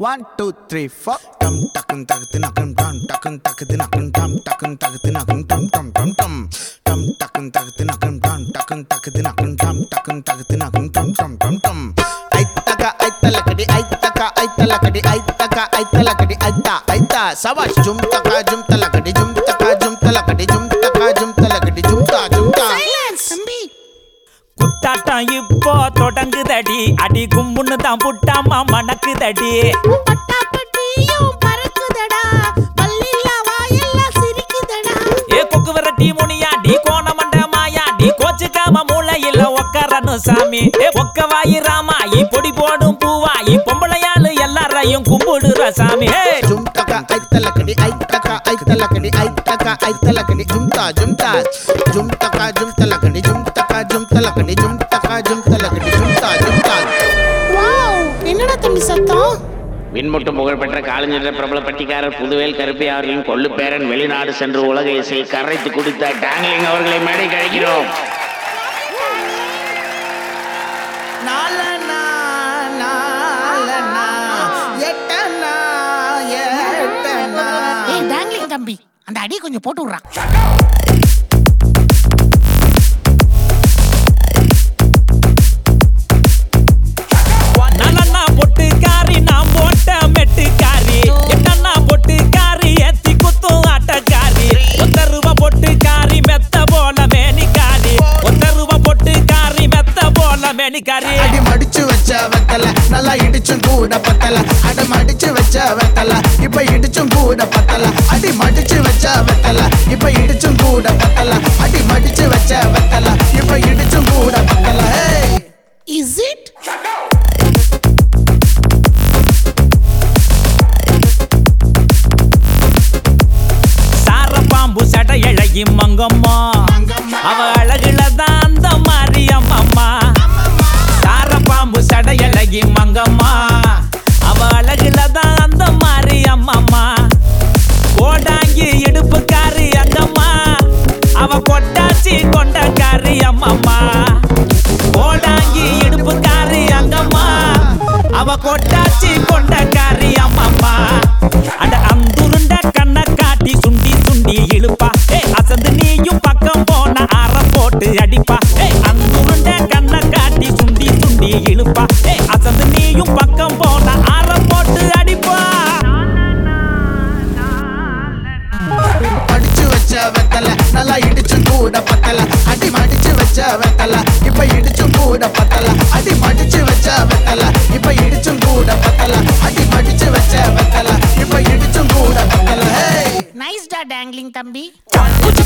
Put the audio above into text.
One, two, three, four. Tum tuckum tuckum tum tum tuckum tuckum tum tuckum tuckum tum tuckum tum tum tum tum tum tum tum tuckum tuckum tum tuckum tuckum tum tuckum tuckum tum tum tum tum. ஐத்தக ஐத்தலக்கடி ஐத்தக ஐத்தலக்கடி ஐத்தக ஐத்தலக்கடி ஐத்தா ஐத்தா சவாஷ் ஜும் தகா ஜும் தலக்கடி ஜும் தகா ஜும் தலக்கடி ஜும் தகா ஜும் தலக்கடி ஜும் தா ஜும் தா தம்பி குத்தாட்டம் இப்போ தொடங்குதடி அடி கும்புன்னு தான் புட்டாமா மணக்குதடி பட்டாப்பட்டியும் பறக்குதடா பல்லில்ல வாயெல்லாம் சிரிக்குதடா ஏ கொக்கு விரட்டி முனியாடி கோணமண்ட மாயாடி கோச்சுக்காம மூளையில ஒக்கரனு சாமி ஏ ஒக்க வாயி ராமாயி பொடி போடும் பூவாயி பொம்பளையாளு எல்லாரையும் கும்பிடுற சாமி ஏ ஜும் தகா ஐத்தலக்கடி ஐத்தக ஐத்தலக்கடி ஐத்தக ஐத்தலக்கடி ஜும் தா ஜும் தா ஜும் தகா ஜும் தலக்கடி ஜும் தகா ஜும் தலக்கடி ஜும் தகா ஜும் தலக்கடி ஜும் தா ஜும் தா வாவ் என்னடா தம்பி சத்தம் விண்முட்டும் புகழ்பெற்ற காலஞ்சென்ற பிரபல பட்டிக்காரர் புதுவேல் கருப்பை அவர்களின் கொள்ளு பேரன் வெளிநாடு சென்று உலக இசையை கரைத்து குடித்த டாங்லிங் அவர்களை மேடை கழிக்கிறோம் நாலனா நாலனா எட்டனா எட்டனா ஏய் டாங்லிங் தம்பி அந்த அடி கொஞ்சம் போட்டு விடுறான் நலன்னா பொட்டு காரி நான் போட்ட மெட்டு காரி என்னன்னா பொட்டு காரி ஏத்தி குத்தும் ஆட்டக்காரி ஒத்த ரூபா பொட்டு காரி மெத்த போல மேனிக்காரி ஒத்த ரூபா பொட்டு காரி மெத்த போல மேனிக்காரி அடி மடிச்சு வச்ச வெத்தல நல்லா இடிச்சும் கூட பத்தல அட மடிச்சு வச்ச வெத்தல இப்ப இடிச்சும் கூட பத்தல அடி மடிச்சு வச்ச வெத்தல இப்ப இடிச்சும் கூட பத்தல அடி மடிச்சு வச்ச வெத்தல இப்ப இடிச்சும் கூட பத்தல ஹே இஸ் இட் சார பாம்பு சட இழகி மங்கம்மா அவ அழகுல தான் அந்த மாதிரி அம்மம்மா சார பாம்பு சட இழகி மங்கம்மா அவ அழகுல தான் அந்த மாதிரி அம்மம்மா கோடாங்கி இடுப்புக்காரி அங்கம்மா அவ கொட்டாச்சி கொண்டக்காரி அம்மம்மா கோடாங்கி இடுப்புக்காரி அங்கம்மா அவ கொட்டாச்சி கொண்டக்காரி அம்மம்மா அட அந்துருண்ட கண்ண காட்டி சுண்டி சுண்டி இழுப்பா ஏ அசந்து நீயும் பக்கம் போன அற போட்டு அடிப்பா ஏ அந்துருண்ட கண்ண காட்டி சுண்டி சுண்டி இழுப்பா ஏ அசந்து நீயும் பக்கம் போன அற போட்டு அடிப்பா மடிச்சு வச்ச வெத்தல நல்லா இடிச்சும் கூட பத்தல அடி மடிச்சு வச்ச வெத்தல இப்ப இடிச்சும் கூட பத்தல அடி மடிச்சு வச்ச வெத்தல இப்ப இடிச்சும் கூட பத்தல அடி மடிச்சு வச்ச வெத்தல இப்ப இடிச்சும் கூட பத்தல ஹே நைஸ் டா டாங்லிங் தம்பி One, two,